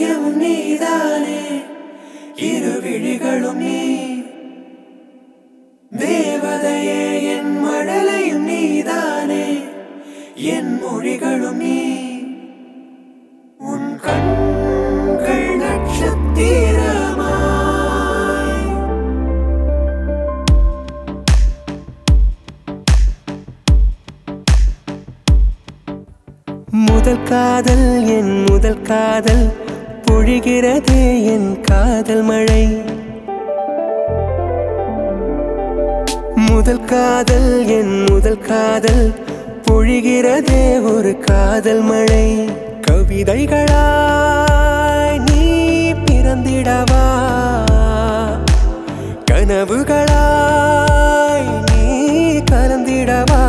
இதயமும் நீதானே இரு விழிகளும் நீ தேவதையே என் மழலையும் நீதானே என் மொழிகளும் நீ உன் கண்கள் நட்சத்திரமாய் முதல் காதல் என் முதல் காதல் பொழிகிறதே என் காதல் மழை முதல் காதல் என் முதல் காதல் பொழிகிறதே ஒரு காதல் மழை கவிதைகளாய் நீ பிறந்திடவா கனவுகளாய் நீ கலந்திடவா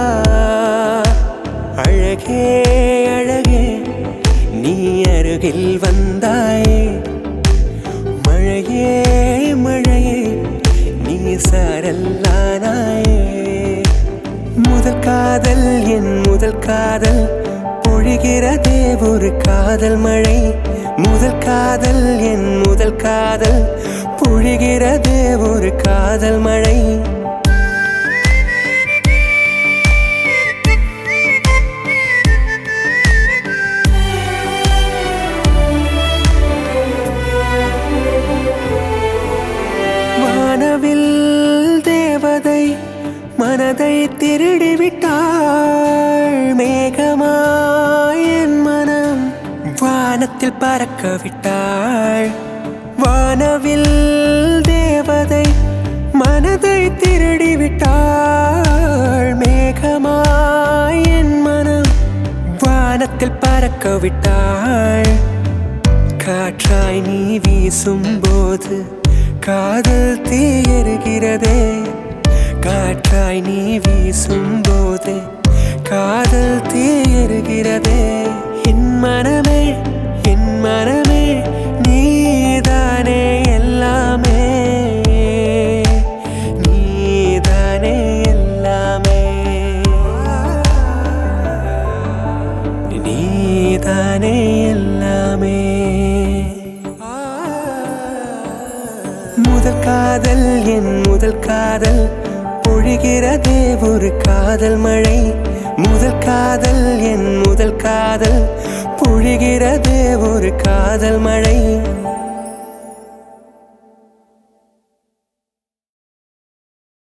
அழகே அழகே நீ அருகில் வந்தாயே மழையே மழையே நீ சாரல்லானாயே முதல் காதல் என் முதல் காதல் பொழிகிறதே ஒரு காதல் மழை முதல் காதல் என் முதல் காதல் பொழிகிறதே ஒரு காதல் மழை வானவில் தேவதை மனதை திருடிவிட்டாள் மேகமாய் என் மனம் வானத்தில் பறக்க விட்டாள் வானவில் தேவதை மனதை திருடிவிட்டாள் மேகமாய் என் மனம் வானத்தில் பறக்க விட்டாள் காற்றாய் நீ வீசும்போது காதல் தீயருகிறதே காற்றாய் நீ வீசும்போது காதல் தீயருகிறதே என் மனமே என் மனமே நீதானே எல்லாமே நீதானே எல்லாமே நீதானே எல்லாமே முதல் காதல் என் முதல் காதல் பொழிகிறதே ஒரு காதல் மழை முதல் காதல் என் முதல் காதல் பொழிகிறதே ஒரு காதல் மழை